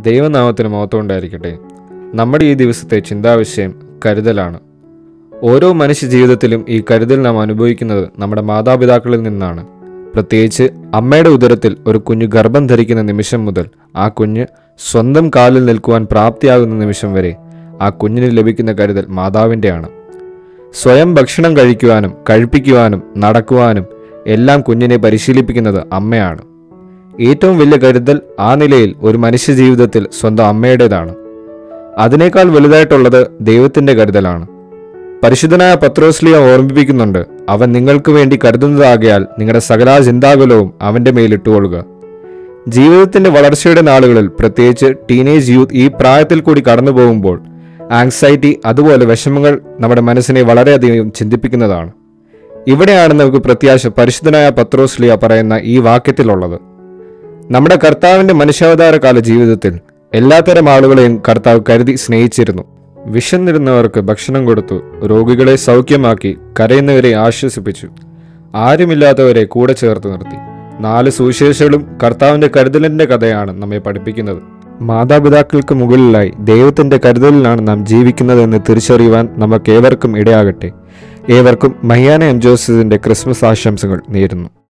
ദൈവനാമത്തിന് മഹത്വം ഉണ്ടായിരിക്കട്ടെ നമ്മുടെ ഈ ദിവസത്തെ ചിന്താവിഷയം കരുതലാണ് ഓരോ മനുഷ്യ ജീവിതത്തിലും ഈ കരുതൽ നാം അനുഭവിക്കുന്നത് നമ്മുടെ മാതാപിതാക്കളിൽ നിന്നാണ് പ്രത്യേകിച്ച് അമ്മയുടെ ഉദരത്തിൽ ഒരു കുഞ്ഞ് ഗർഭം ധരിക്കുന്ന നിമിഷം മുതൽ ആ കുഞ്ഞ് സ്വന്തം കാലിൽ നിൽക്കുവാൻ പ്രാപ്തിയാകുന്ന നിമിഷം വരെ ആ കുഞ്ഞിന് ലഭിക്കുന്ന കരുതൽ മാതാവിൻ്റെയാണ് സ്വയം ഭക്ഷണം കഴിക്കുവാനും കഴിപ്പിക്കുവാനും നടക്കുവാനും എല്ലാം കുഞ്ഞിനെ പരിശീലിപ്പിക്കുന്നത് അമ്മയാണ് ഏറ്റവും വലിയ കരുതൽ ആ നിലയിൽ ഒരു മനുഷ്യ ജീവിതത്തിൽ സ്വന്തം അമ്മയുടേതാണ് അതിനേക്കാൾ വലുതായിട്ടുള്ളത് ദൈവത്തിന്റെ കരുതലാണ് പരിശുദ്ധനായ പത്രോസ്ലിയ ഓർമ്മിപ്പിക്കുന്നുണ്ട് അവൻ നിങ്ങൾക്ക് വേണ്ടി കരുതുന്നതാകയാൽ നിങ്ങളുടെ സകല ചിന്താകുലവും അവന്റെ മേലിട്ടുകൊള്ളുക ജീവിതത്തിന്റെ വളർച്ചയുടെ നാളുകളിൽ പ്രത്യേകിച്ച് ടീനേജ് യൂത്ത് ഈ പ്രായത്തിൽ കൂടി കടന്നു പോകുമ്പോൾ ആങ്സൈറ്റി അതുപോലെ വിഷമങ്ങൾ നമ്മുടെ മനസ്സിനെ വളരെയധികം ചിന്തിപ്പിക്കുന്നതാണ് ഇവിടെയാണ് നമുക്ക് പ്രത്യാശ പരിശുദ്ധനായ പത്രോസ്ലിയ പറയുന്ന ഈ വാക്യത്തിലുള്ളത് നമ്മുടെ കർത്താവിന്റെ മനുഷ്യാവതാര കാല ജീവിതത്തിൽ എല്ലാത്തരം ആളുകളെയും കർത്താവ് കരുതി സ്നേഹിച്ചിരുന്നു വിശന്നിരുന്നവർക്ക് ഭക്ഷണം കൊടുത്തു രോഗികളെ സൗഖ്യമാക്കി കരയുന്നവരെ ആശ്വസിപ്പിച്ചു ആരുമില്ലാത്തവരെ കൂടെ ചേർത്ത് നിർത്തി നാല് സുവിശേഷകളും കർത്താവിന്റെ കരുതലിന്റെ കഥയാണ് നമ്മെ പഠിപ്പിക്കുന്നത് മാതാപിതാക്കൾക്ക് മുകളിലായി ദൈവത്തിന്റെ കരുതലിലാണ് നാം ജീവിക്കുന്നതെന്ന് തിരിച്ചറിയുവാൻ നമുക്ക് ഏവർക്കും ഇടയാകട്ടെ ഏവർക്കും മഹിയാന എം ജോസഫിന്റെ ക്രിസ്മസ് ആശംസകൾ നേരുന്നു